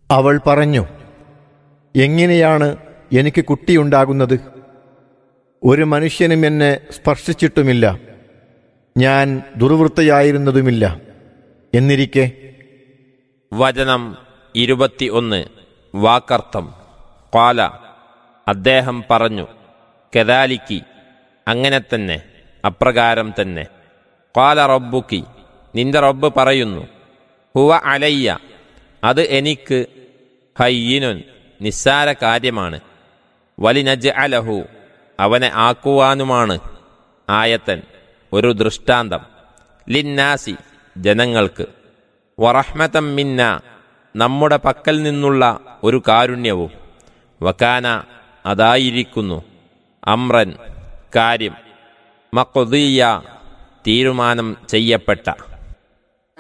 അവൾ പറഞ്ഞു എങ്ങനെയാണ് എനിക്ക് കുട്ടിയുണ്ടാകുന്നത് ഒരു മനുഷ്യനും എന്നെ സ്പർശിച്ചിട്ടുമില്ല ഞാൻ ദുർവൃത്തയായിരുന്നതുമില്ല എന്നിരിക്കെ വചനം ഇരുപത്തി ഒന്ന് വാക്കർത്ഥം കാല അദ്ദേഹം പറഞ്ഞു കെതാലിക്കി അങ്ങനെ തന്നെ അപ്രകാരം തന്നെ കാല റബ്ബുക്കി നിന്റെ റബ്ബ് പറയുന്നു ഹുവ അലയ്യ അത് എനിക്ക് ഹയ്യിനുൻ നിസ്സാര കാര്യമാണ് വലിനജ് അലഹു അവനെ ആക്കുവാനുമാണ് ആയത്തൻ ഒരു ദൃഷ്ടാന്തം ലിന്നാസി ജനങ്ങൾക്ക് വറഹ്മതം മിന്ന നമ്മുടെ പക്കൽ നിന്നുള്ള ഒരു കാരുണ്യവും വക്കാന അതായിരിക്കുന്നു അമ്രൻ കാര്യം മക്കൊതീയ തീരുമാനം ചെയ്യപ്പെട്ട